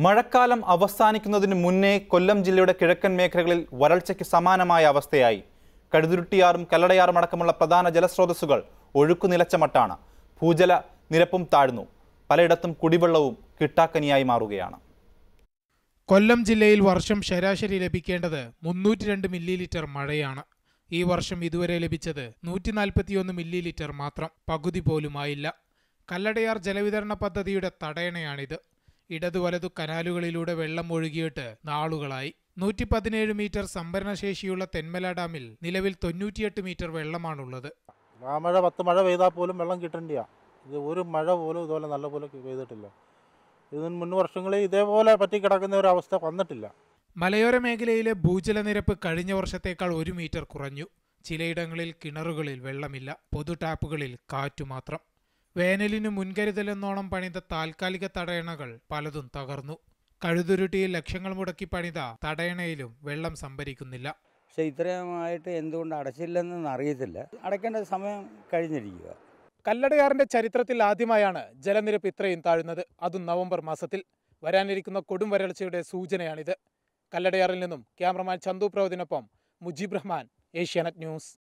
മഴക്കാലം അവസാനിക്കുന്നതിന് മുന്നേ കൊല്ലം ജില്ലയുടെ കിഴക്കൻ മേഖലകളിൽ വരൾച്ചയ്ക്ക് സമാനമായ അവസ്ഥയായി കഴുതുരുട്ടിയാറും കല്ലടയാറും അടക്കമുള്ള പ്രധാന ജലസ്രോതസ്സുകൾ ഒഴുക്കു നിലച്ച മട്ടാണ് ഭൂജല നിരപ്പും താഴ്ന്നു പലയിടത്തും കുടിവെള്ളവും കിട്ടാക്കനിയായി മാറുകയാണ് കൊല്ലം ജില്ലയിൽ വർഷം ശരാശരി ലഭിക്കേണ്ടത് മുന്നൂറ്റി രണ്ട് മില്ലി ലിറ്റർ മഴയാണ് ഈ വർഷം ഇതുവരെ ലഭിച്ചത് നൂറ്റി നാൽപ്പത്തിയൊന്ന് മില്ലി ലിറ്റർ മാത്രം പകുതി പോലുമായില്ല കല്ലടയാർ ജലവിതരണ പദ്ധതിയുടെ തടയണയാണിത് ഇടതു വലതു കനാലുകളിലൂടെ വെള്ളം ഒഴുകിയിട്ട് നാളുകളായി നൂറ്റി പതിനേഴ് മീറ്റർ സംഭരണശേഷിയുള്ള തെന്മല ഡാമിൽ നിലവിൽ തൊണ്ണൂറ്റിയെട്ട് മീറ്റർ വെള്ളമാണുള്ളത് ആ മഴ പത്ത് മഴ പെയ്താൽ പോലും വെള്ളം കിട്ടണ്ടിയാ ഇത് ഒരു മഴ പോലും ഇതുപോലെ നല്ല പോലെ പെയ്തിട്ടില്ല ഇതിന് മുൻ വർഷങ്ങളിൽ ഇതേപോലെ പറ്റിക്കിടക്കുന്ന ഒരു അവസ്ഥ വന്നിട്ടില്ല മലയോര മേഖലയിലെ ഭൂജലനിരപ്പ് കഴിഞ്ഞ വർഷത്തേക്കാൾ ഒരു മീറ്റർ കുറഞ്ഞു ചിലയിടങ്ങളിൽ കിണറുകളിൽ വെള്ളമില്ല പൊതു ടാപ്പുകളിൽ കാറ്റു മാത്രം വേനലിനു മുൻകരുതലെന്നോണം പണിത താൽക്കാലിക തടയണകൾ പലതും തകർന്നു കഴുതുരുട്ടിയിൽ ലക്ഷങ്ങൾ മുടക്കി പണിത തടയണയിലും വെള്ളം സംഭരിക്കുന്നില്ല പക്ഷെ ഇത്രയുമായിട്ട് എന്തുകൊണ്ട് അടച്ചില്ലെന്നൊന്നും അറിയത്തില്ല അടയ്ക്കേണ്ട സമയം കഴിഞ്ഞിരിക്കുക കല്ലടയാറിന്റെ ചരിത്രത്തിൽ ആദ്യമായാണ് ജലനിരപ്പ് ഇത്രയും താഴുന്നത് അതും നവംബർ മാസത്തിൽ വരാനിരിക്കുന്ന കൊടും വരൾച്ചയുടെ സൂചനയാണിത് കല്ലടയാറിൽ നിന്നും ക്യാമറമാൻ ചന്തു പ്രവദിനൊപ്പം മുജീബ് റഹ്മാൻ ഏഷ്യാനെറ്റ് ന്യൂസ്